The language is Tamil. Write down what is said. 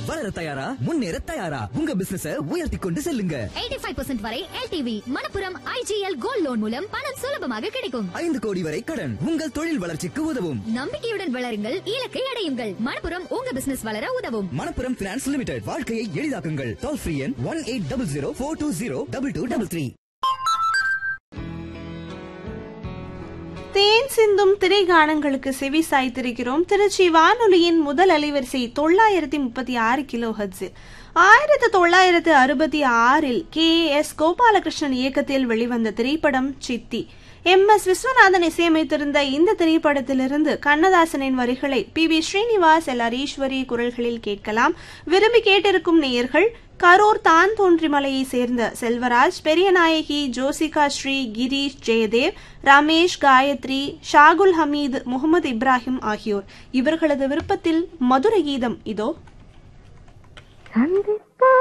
வளர தயாரா முன்னேற தயாரா உங்க பிசினஸ உயர்த்தி கொண்டு செல்லுங்க 85% வரை LTV Manappuram IGL gold loan மூலம் பணம் சுலபமாக கிடைக்கும் ஐந்து கோடி வரை கடன் உங்கள் தொழில் வளர்ச்சிக்கு உதவும் நம்பிக்கையுடன் வளருங்கள் இலக்கை அடையுங்கள் மணப்புரம் உங்க பிசினஸ் வளர உதவும் மணப்புரம் பினான்ஸ் லிமிடெட் வாழ்க்கையை எளிதாக்குங்கள் டோல் ஃப்ரீ எண் one eight double zero four two zero double two double three தேன் சிந்தும் திரைகானங்களுக்கு செவி சாய்த்திருக்கிறோம் திருச்சி வானொலியின் முதல் அலைவரிசை தொள்ளாயிரத்தி முப்பத்தி ஆறு கிலோ ஹட்ஸில் ஆயிரத்தி தொள்ளாயிரத்து அறுபத்தி ஆறில் கே எஸ் கோபாலகிருஷ்ணன் இயக்கத்தில் வெளிவந்த திரைப்படம் சித்தி எம் எஸ் விஸ்வநாதன் இசையமைத்திருந்த இந்த திரைப்படத்திலிருந்து கண்ணதாசனின் வரிகளை P V Srinivas L Hareeswari குரல்களில் கேட்கலாம் விரும்பி கேட்டிருக்கும் நேயர்கள் கரூர் தான் தோன்றிமலையை சேர்ந்த செல்வராஜ் பெரியநாயகி ஜோசிகா ஸ்ரீ கிரீஷ் ஜெயதேவ் ரமேஷ் காயத்ரி ஷாகுல் ஹமீது முகமது இப்ராஹிம் ஆகியோர் இவர்களது விருப்பத்தில் மதுர கீதம் இதோ சந்திப்பா